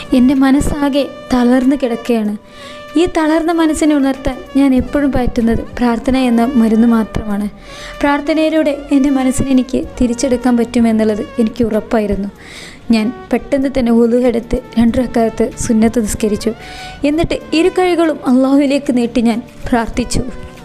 എൻ്റെ മനസ്സാകെ തളർന്നു കിടക്കുകയാണ് ഈ തളർന്ന മനസ്സിനെ ഉണർത്താൻ ഞാൻ എപ്പോഴും പറ്റുന്നത് പ്രാർത്ഥന എന്ന മരുന്ന് മാത്രമാണ് പ്രാർത്ഥനയിലൂടെ എൻ്റെ മനസ്സിനെ എനിക്ക് തിരിച്ചെടുക്കാൻ പറ്റുമെന്നുള്ളത് എനിക്ക് ഉറപ്പായിരുന്നു ഞാൻ പെട്ടെന്ന് തന്നെ ഉലുവെടുത്ത് രണ്ടു റക്കാലത്ത് സുന്നത്ത് നിസ്കരിച്ചു എന്നിട്ട് ഇരു കൈകളും അള്ളാഹുവിലേക്ക് നീട്ടി ഞാൻ പ്രാർത്ഥിച്ചു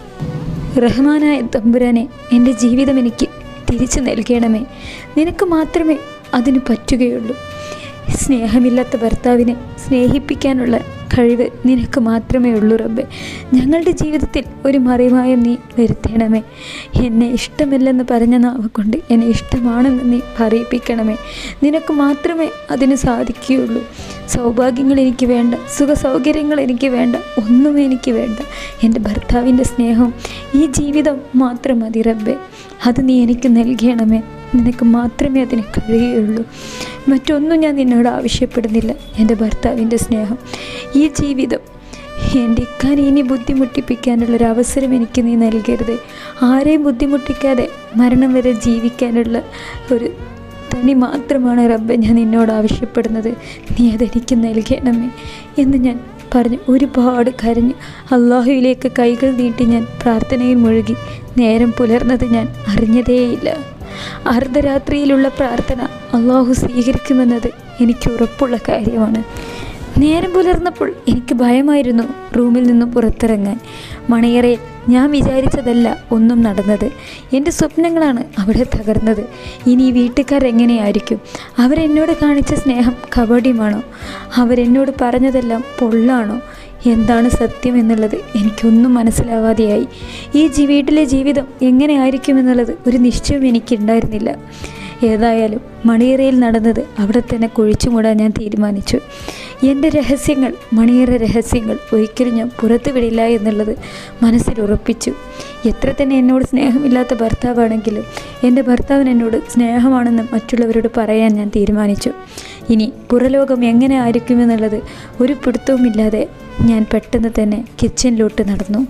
റഹ്മാനായ തമ്പുരാനെ എൻ്റെ ജീവിതം എനിക്ക് തിരിച്ചു നൽകണമേ നിനക്ക് മാത്രമേ അതിന് പറ്റുകയുള്ളൂ സ്നേഹമില്ലാത്ത ഭർത്താവിനെ സ്നേഹിപ്പിക്കാനുള്ള കഴിവ് നിനക്ക് മാത്രമേ ഉള്ളൂ റബ്ബെ ഞങ്ങളുടെ ജീവിതത്തിൽ ഒരു മറിമായം നീ വരുത്തണമേ എന്നെ ഇഷ്ടമില്ലെന്ന് പറഞ്ഞ നാവ് കൊണ്ട് എന്നെ ഇഷ്ടമാണെന്ന് നീ പറയിപ്പിക്കണമേ നിനക്ക് മാത്രമേ അതിന് സാധിക്കുകയുള്ളൂ സൗഭാഗ്യങ്ങൾ എനിക്ക് വേണ്ട സുഖ സൗകര്യങ്ങൾ എനിക്ക് വേണ്ട ഒന്നും എനിക്ക് വേണ്ട എൻ്റെ ഭർത്താവിൻ്റെ സ്നേഹം ഈ ജീവിതം മാത്രം മതി റബ്ബെ അത് നീ എനിക്ക് നൽകണമേ നിനക്ക് മാത്രമേ അതിന് കഴിയുകയുള്ളൂ മറ്റൊന്നും ഞാൻ നിന്നോട് ആവശ്യപ്പെടുന്നില്ല എൻ്റെ ഭർത്താവിൻ്റെ സ്നേഹം ഈ ജീവിതം എൻ്റെ ഇക്കാനെ ഇനി ബുദ്ധിമുട്ടിപ്പിക്കാനുള്ളൊരു അവസരം എനിക്ക് നീ നൽകരുത് ആരെയും ബുദ്ധിമുട്ടിക്കാതെ മരണം വരെ ജീവിക്കാനുള്ള ഒരു തനി മാത്രമാണ് റബ്ബെ ഞാൻ നിന്നോട് ആവശ്യപ്പെടുന്നത് നീ അതെനിക്ക് നൽകണമേ എന്ന് ഞാൻ പറഞ്ഞു ഒരുപാട് കരഞ്ഞ് അള്ളാഹുവിലേക്ക് കൈകൾ നീട്ടി ഞാൻ പ്രാർത്ഥനയിൽ മുഴുകി നേരം പുലർന്നത് ഞാൻ അറിഞ്ഞതേയില്ല അർദ്ധരാത്രിയിലുള്ള പ്രാർത്ഥന അള്ളാഹു സ്വീകരിക്കുമെന്നത് എനിക്ക് ഉറപ്പുള്ള കാര്യമാണ് നേരം പുലർന്നപ്പോൾ എനിക്ക് ഭയമായിരുന്നു റൂമിൽ നിന്നും പുറത്തിറങ്ങാൻ മണിയറയിൽ ഞാൻ വിചാരിച്ചതല്ല ഒന്നും നടന്നത് എൻ്റെ സ്വപ്നങ്ങളാണ് അവിടെ തകർന്നത് ഇനി ഈ വീട്ടുകാർ എങ്ങനെയായിരിക്കും അവരെന്നോട് കാണിച്ച സ്നേഹം കബഡിയുമാണോ അവരെന്നോട് പറഞ്ഞതെല്ലാം പൊള്ളാണോ എന്താണ് സത്യം എന്നുള്ളത് എനിക്കൊന്നും മനസ്സിലാവാതെയായി ഈ ജി വീട്ടിലെ ജീവിതം എങ്ങനെയായിരിക്കുമെന്നുള്ളത് ഒരു നിശ്ചയം എനിക്കുണ്ടായിരുന്നില്ല ഏതായാലും മണിയറയിൽ നടന്നത് അവിടെ തന്നെ കുഴിച്ചു മൂടാൻ ഞാൻ തീരുമാനിച്ചു എൻ്റെ രഹസ്യങ്ങൾ മണിയറ രഹസ്യങ്ങൾ ഒരിക്കലും ഞാൻ പുറത്തു വിടില്ല എന്നുള്ളത് മനസ്സിൽ ഉറപ്പിച്ചു എത്ര തന്നെ എന്നോട് സ്നേഹമില്ലാത്ത ഭർത്താവാണെങ്കിലും എൻ്റെ ഭർത്താവിന് എന്നോട് സ്നേഹമാണെന്ന് മറ്റുള്ളവരോട് പറയാൻ ഞാൻ തീരുമാനിച്ചു ഇനി പുറലോകം എങ്ങനെ ആയിരിക്കുമെന്നുള്ളത് ഒരു പിടുത്തവുമില്ലാതെ ഞാൻ പെട്ടെന്ന് തന്നെ കിച്ചണിലോട്ട് നടന്നു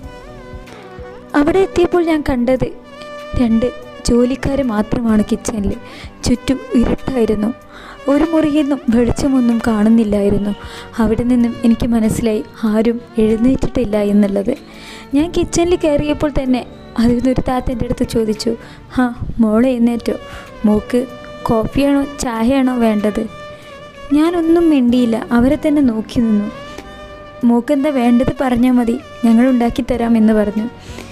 അവിടെ എത്തിയപ്പോൾ ഞാൻ കണ്ടത് രണ്ട് ജോലിക്കാർ മാത്രമാണ് കിച്ചണിൽ ചുറ്റും ഇരുട്ടായിരുന്നു ഒരു മുറിയിൽ നിന്നും വെളിച്ചമൊന്നും കാണുന്നില്ലായിരുന്നു അവിടെ നിന്നും എനിക്ക് മനസ്സിലായി ആരും എഴുന്നേറ്റിട്ടില്ല എന്നുള്ളത് ഞാൻ കിച്ചണിൽ കയറിയപ്പോൾ തന്നെ അതിൽ നിന്നൊരു താത്ത എൻ്റെ അടുത്ത് ചോദിച്ചു ഹാ മോളെ എഴുന്നേറ്റോ മോക്ക് കോഫിയാണോ ചായയാണോ വേണ്ടത് ഞാനൊന്നും മിണ്ടിയില്ല അവരെ തന്നെ നോക്കി നിന്നു മോക്കെന്താ വേണ്ടത് പറഞ്ഞാൽ മതി ഞങ്ങൾ ഉണ്ടാക്കി തരാം എന്ന് പറഞ്ഞു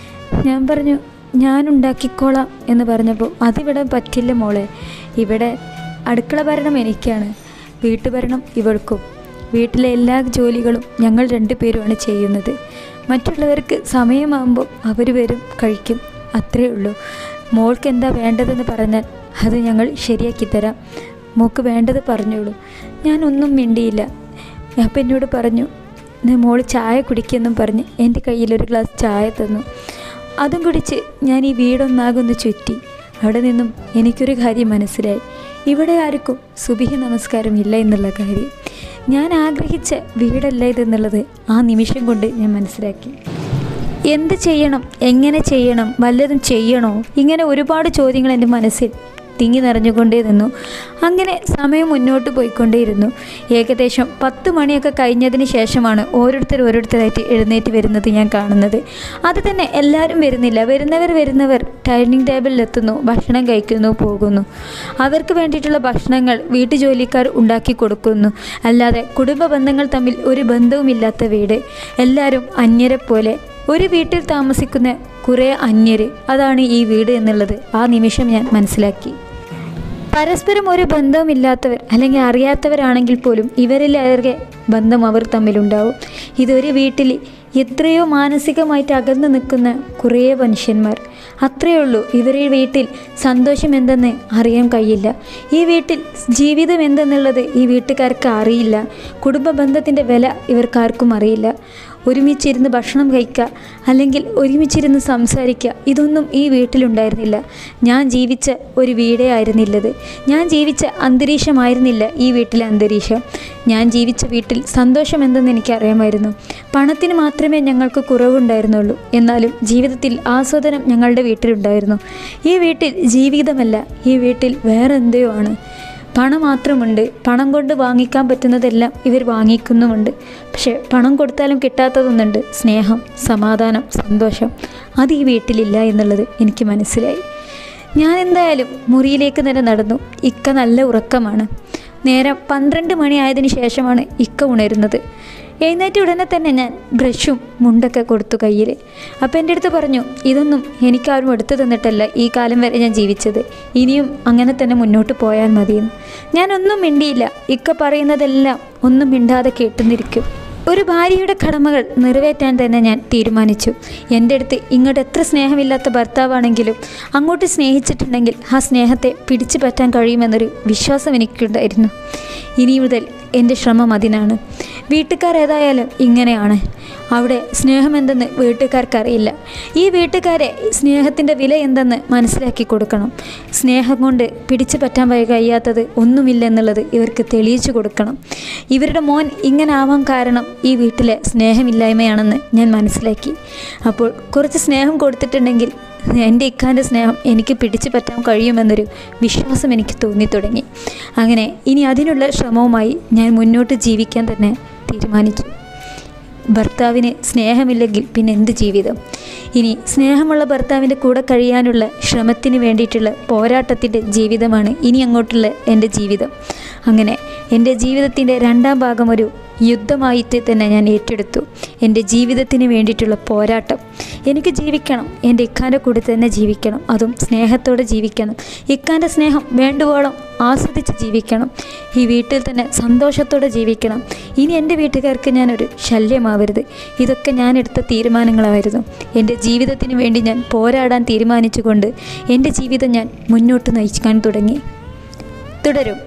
ഞാൻ പറഞ്ഞു ഞാൻ ഉണ്ടാക്കിക്കോളാം എന്ന് പറഞ്ഞപ്പോൾ അതിവിടെ പറ്റില്ല മോളെ ഇവിടെ അടുക്കള ഭരണം എനിക്കാണ് വീട്ടുഭരണം ഇവൾക്കും വീട്ടിലെ എല്ലാ ജോലികളും ഞങ്ങൾ രണ്ടുപേരുമാണ് ചെയ്യുന്നത് മറ്റുള്ളവർക്ക് സമയമാകുമ്പോൾ അവർ വരും കഴിക്കും അത്രയേ ഉള്ളൂ മോൾക്ക് എന്താ വേണ്ടതെന്ന് പറഞ്ഞാൽ അത് ഞങ്ങൾ ശരിയാക്കി തരാം മോൾക്ക് വേണ്ടത് പറഞ്ഞോളൂ ഞാനൊന്നും മിണ്ടിയില്ല അപ്പം എന്നോട് പറഞ്ഞു "നീ മോള് ചായ കുടിക്കുമെന്നും പറഞ്ഞ് എൻ്റെ കയ്യിലൊരു ഗ്ലാസ് ചായ തന്നു അതും കുടിച്ച് ഞാൻ ഈ വീടൊന്നാകൊന്ന് ചുറ്റി അവിടെ നിന്നും എനിക്കൊരു കാര്യം മനസ്സിലായി ഇവിടെ ആർക്കും സുബിഹി നമസ്കാരം ഇല്ല എന്നുള്ള കാര്യം ഞാൻ ആഗ്രഹിച്ച വീടല്ല ഇതെന്നുള്ളത് ആ നിമിഷം കൊണ്ട് ഞാൻ മനസ്സിലാക്കി എന്ത് ചെയ്യണം എങ്ങനെ ചെയ്യണം വല്ലതും ചെയ്യണോ ഇങ്ങനെ ഒരുപാട് ചോദ്യങ്ങൾ എൻ്റെ മനസ്സിൽ തിങ്ങി നിറഞ്ഞുകൊണ്ടേ നിന്നു അങ്ങനെ സമയം മുന്നോട്ട് പോയിക്കൊണ്ടേയിരുന്നു ഏകദേശം പത്ത് മണിയൊക്കെ കഴിഞ്ഞതിന് ശേഷമാണ് ഓരോരുത്തർ ഓരോരുത്തരായിട്ട് എഴുന്നേറ്റ് വരുന്നത് ഞാൻ കാണുന്നത് അത് തന്നെ എല്ലാവരും വരുന്നില്ല വരുന്നവർ വരുന്നവർ ഡൈനിങ് ടേബിളിലെത്തുന്നു ഭക്ഷണം കഴിക്കുന്നു പോകുന്നു അവർക്ക് വേണ്ടിയിട്ടുള്ള ഭക്ഷണങ്ങൾ വീട്ടുജോലിക്കാർ ഉണ്ടാക്കി കൊടുക്കുന്നു അല്ലാതെ കുടുംബ ബന്ധങ്ങൾ തമ്മിൽ ഒരു ബന്ധവുമില്ലാത്ത വീട് എല്ലാവരും അന്യരെ പോലെ ഒരു വീട്ടിൽ താമസിക്കുന്ന കുറേ അന്യര് അതാണ് ഈ വീട് എന്നുള്ളത് ആ നിമിഷം ഞാൻ മനസ്സിലാക്കി പരസ്പരം ഒരു ബന്ധവുമില്ലാത്തവർ അല്ലെങ്കിൽ അറിയാത്തവരാണെങ്കിൽ പോലും ഇവരിലേറെ ബന്ധം അവർ തമ്മിലുണ്ടാവും ഇതൊരു വീട്ടിൽ എത്രയോ മാനസികമായിട്ട് അകന്നു നിൽക്കുന്ന കുറേ മനുഷ്യന്മാർ അത്രയേ ഉള്ളൂ ഇവരുടെ വീട്ടിൽ സന്തോഷം എന്തെന്ന് അറിയാൻ കഴിയില്ല ഈ വീട്ടിൽ ജീവിതം എന്തെന്നുള്ളത് ഈ വീട്ടുകാർക്ക് അറിയില്ല കുടുംബ ബന്ധത്തിൻ്റെ വില ഇവർക്കാർക്കും അറിയില്ല ഒരുമിച്ചിരുന്ന് ഭക്ഷണം കഴിക്കുക അല്ലെങ്കിൽ ഒരുമിച്ചിരുന്ന് സംസാരിക്കുക ഇതൊന്നും ഈ വീട്ടിലുണ്ടായിരുന്നില്ല ഞാൻ ജീവിച്ച ഒരു വീടേ ആയിരുന്നില്ലത് ഞാൻ ജീവിച്ച അന്തരീക്ഷമായിരുന്നില്ല ഈ വീട്ടിലെ അന്തരീക്ഷം ഞാൻ ജീവിച്ച വീട്ടിൽ സന്തോഷം എന്തെന്ന് എനിക്കറിയാമായിരുന്നു പണത്തിന് മാത്രമേ ഞങ്ങൾക്ക് കുറവുണ്ടായിരുന്നുള്ളൂ എന്നാലും ജീവിതത്തിൽ ആസ്വാദനം ഞങ്ങളുടെ വീട്ടിലുണ്ടായിരുന്നു ഈ വീട്ടിൽ ജീവിതമല്ല ഈ വീട്ടിൽ വേറെ എന്തോ ആണ് പണം മാത്രമുണ്ട് പണം കൊണ്ട് വാങ്ങിക്കാൻ പറ്റുന്നതെല്ലാം ഇവർ വാങ്ങിക്കുന്നുമുണ്ട് പക്ഷേ പണം കൊടുത്താലും കിട്ടാത്തതൊന്നുണ്ട് സ്നേഹം സമാധാനം സന്തോഷം അത് ഈ വീട്ടിലില്ല എന്നുള്ളത് എനിക്ക് മനസ്സിലായി ഞാൻ എന്തായാലും മുറിയിലേക്ക് തന്നെ നടന്നു ഇക്ക നല്ല ഉറക്കമാണ് നേരം പന്ത്രണ്ട് മണിയായതിനു ശേഷമാണ് ഇക്ക ഉണരുന്നത് എഴുന്നേറ്റ് ഉടനെ തന്നെ ഞാൻ ബ്രഷും മുണ്ടൊക്കെ കൊടുത്തു കയ്യിൽ അപ്പോൾ എൻ്റെ അടുത്ത് പറഞ്ഞു ഇതൊന്നും എനിക്കാരും എടുത്തു തന്നിട്ടല്ല ഈ കാലം വരെ ഞാൻ ജീവിച്ചത് ഇനിയും അങ്ങനെ തന്നെ മുന്നോട്ട് പോയാൽ മതിയെന്ന് ഞാനൊന്നും മിണ്ടിയില്ല ഇക്ക പറയുന്നതെല്ലാം ഒന്നും മിണ്ടാതെ കേട്ടുന്നിരിക്കും ഒരു ഭാര്യയുടെ കടമകൾ നിറവേറ്റാൻ തന്നെ ഞാൻ തീരുമാനിച്ചു എൻ്റെ അടുത്ത് ഇങ്ങോട്ട് എത്ര സ്നേഹമില്ലാത്ത ഭർത്താവാണെങ്കിലും അങ്ങോട്ട് സ്നേഹിച്ചിട്ടുണ്ടെങ്കിൽ ആ സ്നേഹത്തെ പിടിച്ചു പറ്റാൻ കഴിയുമെന്നൊരു വിശ്വാസം എനിക്കുണ്ടായിരുന്നു ഇനി മുതൽ എൻ്റെ ശ്രമം അതിനാണ് വീട്ടുകാർ ഏതായാലും ഇങ്ങനെയാണ് അവിടെ സ്നേഹമെന്തെന്ന് വീട്ടുകാർക്കറിയില്ല ഈ വീട്ടുകാരെ സ്നേഹത്തിൻ്റെ വില എന്തെന്ന് മനസ്സിലാക്കി കൊടുക്കണം സ്നേഹം കൊണ്ട് പിടിച്ചു പറ്റാൻ വഴി കഴിയാത്തത് ഒന്നുമില്ലെന്നുള്ളത് ഇവർക്ക് തെളിയിച്ചു കൊടുക്കണം ഇവരുടെ മോൻ ഇങ്ങനെ ആവാൻ കാരണം ഈ വീട്ടിലെ സ്നേഹമില്ലായ്മയാണെന്ന് ഞാൻ മനസ്സിലാക്കി അപ്പോൾ കുറച്ച് സ്നേഹം കൊടുത്തിട്ടുണ്ടെങ്കിൽ എൻ്റെ ഇക്കാൻ്റെ സ്നേഹം എനിക്ക് പിടിച്ചു പറ്റാൻ കഴിയുമെന്നൊരു വിശ്വാസം എനിക്ക് തോന്നി തുടങ്ങി അങ്ങനെ ഇനി അതിനുള്ള ശ്രമവുമായി ഞാൻ മുന്നോട്ട് ജീവിക്കാൻ തന്നെ തീരുമാനിച്ചു ഭർത്താവിന് സ്നേഹമില്ലെങ്കിൽ പിന്നെ എന്ത് ജീവിതം ഇനി സ്നേഹമുള്ള ഭർത്താവിൻ്റെ കൂടെ കഴിയാനുള്ള ശ്രമത്തിന് വേണ്ടിയിട്ടുള്ള പോരാട്ടത്തിൻ്റെ ജീവിതമാണ് ഇനി അങ്ങോട്ടുള്ള എൻ്റെ ജീവിതം അങ്ങനെ എൻ്റെ ജീവിതത്തിൻ്റെ രണ്ടാം ഭാഗം ഒരു യുദ്ധമായിട്ട് തന്നെ ഞാൻ ഏറ്റെടുത്തു എൻ്റെ ജീവിതത്തിന് വേണ്ടിയിട്ടുള്ള പോരാട്ടം എനിക്ക് ജീവിക്കണം എൻ്റെ ഇക്കാൻ്റെ കൂടെ തന്നെ ജീവിക്കണം അതും സ്നേഹത്തോടെ ജീവിക്കണം ഇക്കാൻ്റെ സ്നേഹം വേണ്ടുവോളം ആസ്വദിച്ച് ജീവിക്കണം ഈ വീട്ടിൽ തന്നെ സന്തോഷത്തോടെ ജീവിക്കണം ഇനി എൻ്റെ വീട്ടുകാർക്ക് ഞാനൊരു ശല്യമാവരുത് ഇതൊക്കെ ഞാൻ എടുത്ത തീരുമാനങ്ങളായിരുന്നു എൻ്റെ ജീവിതത്തിന് വേണ്ടി ഞാൻ പോരാടാൻ തീരുമാനിച്ചുകൊണ്ട് എൻ്റെ ജീവിതം ഞാൻ മുന്നോട്ട് നയിക്കാൻ തുടങ്ങി തുടരും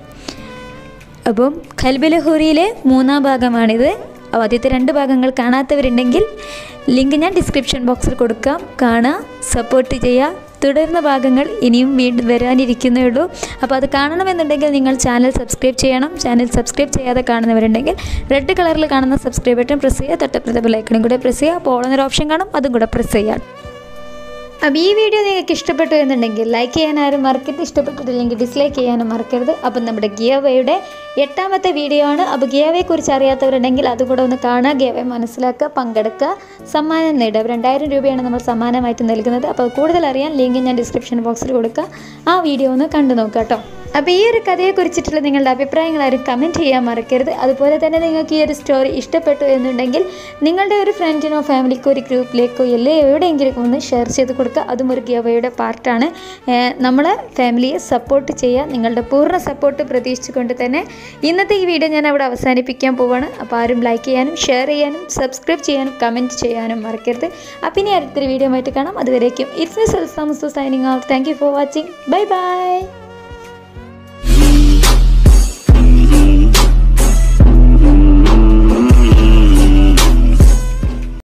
അപ്പം ഖൽബിലഹൂറിയിലെ മൂന്നാം ഭാഗമാണിത് ആദ്യത്തെ രണ്ട് ഭാഗങ്ങൾ കാണാത്തവരുണ്ടെങ്കിൽ ലിങ്ക് ഞാൻ ഡിസ്ക്രിപ്ഷൻ ബോക്സിൽ കൊടുക്കാം കാണുക സപ്പോർട്ട് ചെയ്യുക തുടർന്ന ഭാഗങ്ങൾ ഇനിയും വീണ്ടും വരാനിരിക്കുന്നേ ഉള്ളൂ അപ്പോൾ അത് കാണണമെന്നുണ്ടെങ്കിൽ നിങ്ങൾ ചാനൽ സബ്സ്ക്രൈബ് ചെയ്യണം ചാനൽ സബ്സ്ക്രൈബ് ചെയ്യാതെ കാണുന്നവരുണ്ടെങ്കിൽ റെഡ് കളറിൽ കാണുന്ന സബ്സ്ക്രൈബ് ബട്ടൺ പ്രസ് ചെയ്യുക തൊട്ടപ്പുറത്തെ ബെല്ലൈക്കണും കൂടെ പ്രസ് ചെയ്യുക അപ്പോൾ എന്നൊരു ഓപ്ഷൻ കാണും അതും കൂടെ പ്രസ് ചെയ്യാം അപ്പോൾ ഈ വീഡിയോ നിങ്ങൾക്ക് ഇഷ്ടപ്പെട്ടു എന്നുണ്ടെങ്കിൽ ലൈക്ക് ചെയ്യാൻ ആരും മറക്കരുത് ഇഷ്ടപ്പെട്ടിട്ടില്ലെങ്കിൽ ഡിസ്ലൈക്ക് ചെയ്യാനും മറക്കരുത് അപ്പം നമ്മുടെ ഗിയവയുടെ എട്ടാമത്തെ വീഡിയോ ആണ് അപ്പോൾ ഗിയവയെ കുറിച്ച് അറിയാത്തവരുണ്ടെങ്കിൽ അതുകൂടെ ഒന്ന് കാണുക ഗിയവയെ മനസ്സിലാക്കുക പങ്കെടുക്കുക സമ്മാനം നേടുക അപ്പോൾ രണ്ടായിരം രൂപയാണ് നമ്മൾ സമ്മാനമായിട്ട് നൽകുന്നത് അപ്പോൾ കൂടുതൽ അറിയാൻ ലിങ്ക് ഞാൻ ഡിസ്ക്രിപ്ഷൻ ബോക്സിൽ കൊടുക്കുക ആ വീഡിയോ ഒന്ന് കണ്ടു നോക്കുക കേട്ടോ അപ്പോൾ ഈ ഒരു കഥയെക്കുറിച്ചിട്ടുള്ള നിങ്ങളുടെ അഭിപ്രായങ്ങൾ ആരും കമൻറ്റ് ചെയ്യാൻ മറക്കരുത് അതുപോലെ തന്നെ നിങ്ങൾക്ക് ഈ ഒരു സ്റ്റോറി ഇഷ്ടപ്പെട്ടു എന്നുണ്ടെങ്കിൽ നിങ്ങളുടെ ഒരു ഫ്രണ്ടിനോ ഫാമിലിക്കോ ഒരു ഗ്രൂപ്പിലേക്കോ എല്ലാം എവിടെയെങ്കിലും ഒന്ന് ഷെയർ ചെയ്ത് കൊടുക്കുക അതും ഒരു ഗിയവയുടെ പാർട്ടാണ് നമ്മൾ ഫാമിലിയെ സപ്പോർട്ട് ചെയ്യുക നിങ്ങളുടെ പൂർണ്ണ സപ്പോർട്ട് പ്രതീക്ഷിച്ചുകൊണ്ട് തന്നെ ഇന്നത്തെ ഈ വീഡിയോ ഞാൻ അവിടെ അവസാനിപ്പിക്കാൻ പോവാണ് അപ്പോൾ ആരും ലൈക്ക് ചെയ്യാനും ഷെയർ ചെയ്യാനും സബ്സ്ക്രൈബ് ചെയ്യാനും കമൻറ്റ് ചെയ്യാനും മറക്കരുത് അപ്പം ഇനി അടുത്തൊരു വീഡിയോ ആയിട്ട് കാണാം അതുവരേക്കും ഇറ്റ്സ് മി സെൽസ് Thomas signing out thank you for watching bye by